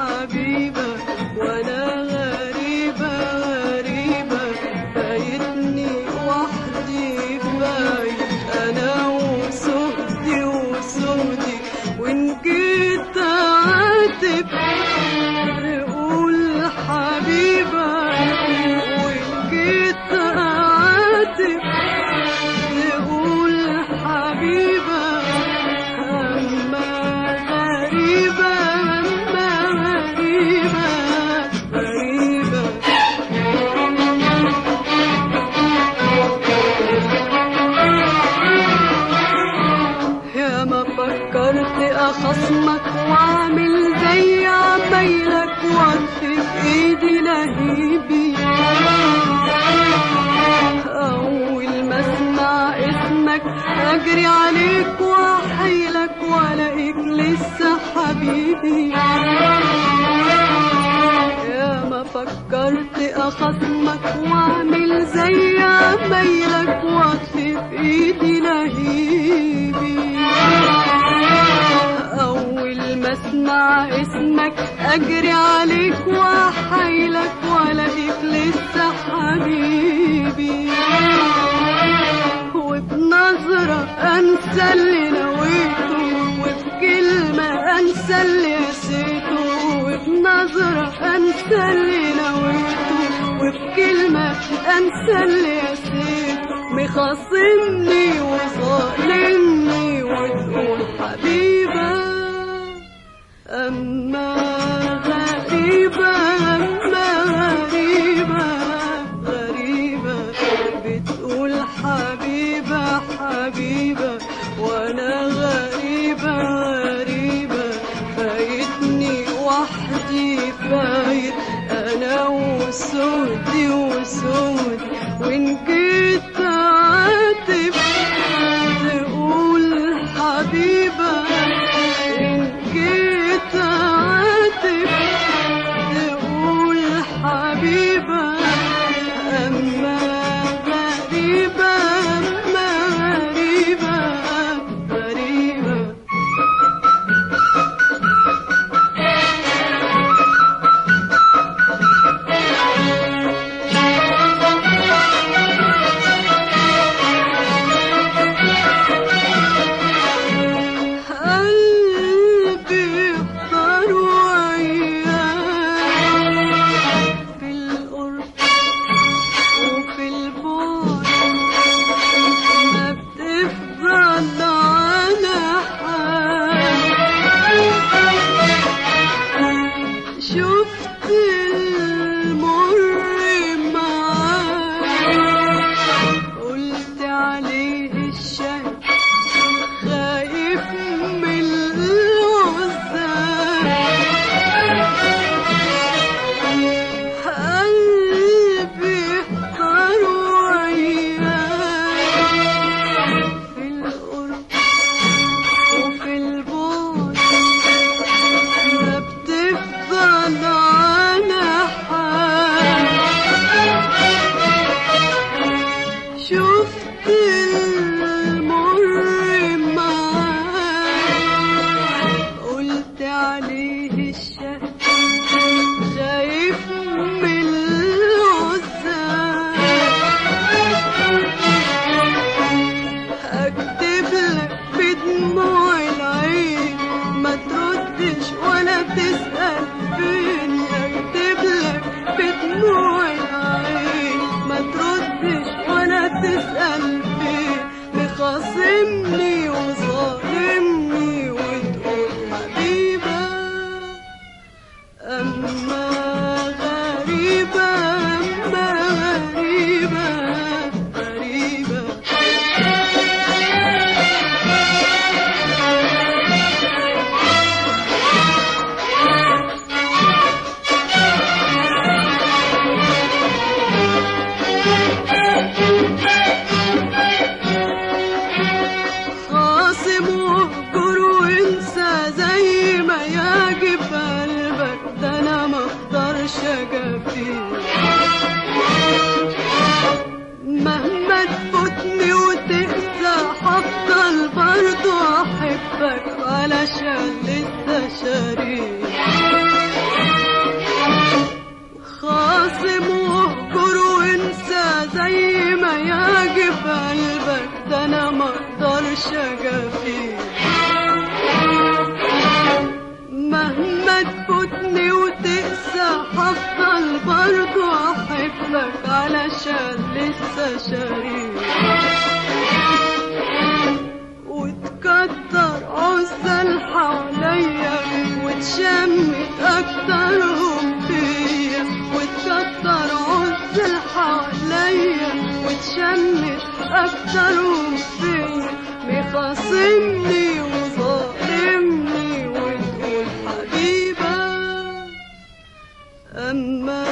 حبيبة وانا غريبة غريبة فايتني وحدي فايت انا وسهدي وسهدي وان جيت اعاتب تقول حبيبة وان جيت اعاتب تقول حبيبة أما غريبة أما غريبة غريبة يا ما فكرت أخصمك وأعمل زي عمايلك وأطفي في إيدي لهيبي أول ما أسمع اسمك أجري عليك وأحيلك وألاقيك لسه حبيبي يا ما فكرت أخصمك وأعمل زي عمايلك وأطفي في إيدي لهيبي أول ما أسمع اسمك أجري عليك وأحيلك وألاقيك لسه حبيبي وبنظرة أنسى اللي نويته وبكلمة أنسى اللي نسيته وبنظرة أنسى اللي نويته وبكلمة أنسى اللي نسيته مخاصمني وظالمني وتقول حبيبة أما غريبة أما غريبة غريبة بتقول حبيبة حبيبة وأنا غريبة غريبة فايتني وحدي فايت أنا وسودي وسودي وإن جيت أعاتب تقول حبيبة إن جيت أعاتب تقول حبيبة أما غريبة أما غريبة غريبة قلبي اختار وياك في القرب وفي البعد ما بتفضل على حال شفت المر معاك قلت عليه الشهد خايف من الوزان قلبي احتار وياك في القرب وفي البعد ما بتفضل على حال شفت المر معاك قلت عليه الشهد خايف من الوزان اكتب لك بدموع العين ما تردش ولا تسأل فين اكتب لك بدموع العين ما تردش ولا تسأل فين مخاصمني وظالمني وتقول حبيبة أما غريبة أما غريبة غريبة خاصم واهجر وانسى زي ما يعجب قلبك ده انا ما اقدرش اجافيك مهما تفوتني وتقسى هفضل برضو احبك علشان لسه شريك قلبك علشان لسه شريك وتكتر عزل حواليا وتشمت اكترهم فيا وتكتر عزل حواليا وتشمت اكترهم فيا مخاصمني وظالمني وتقول حبيبك اما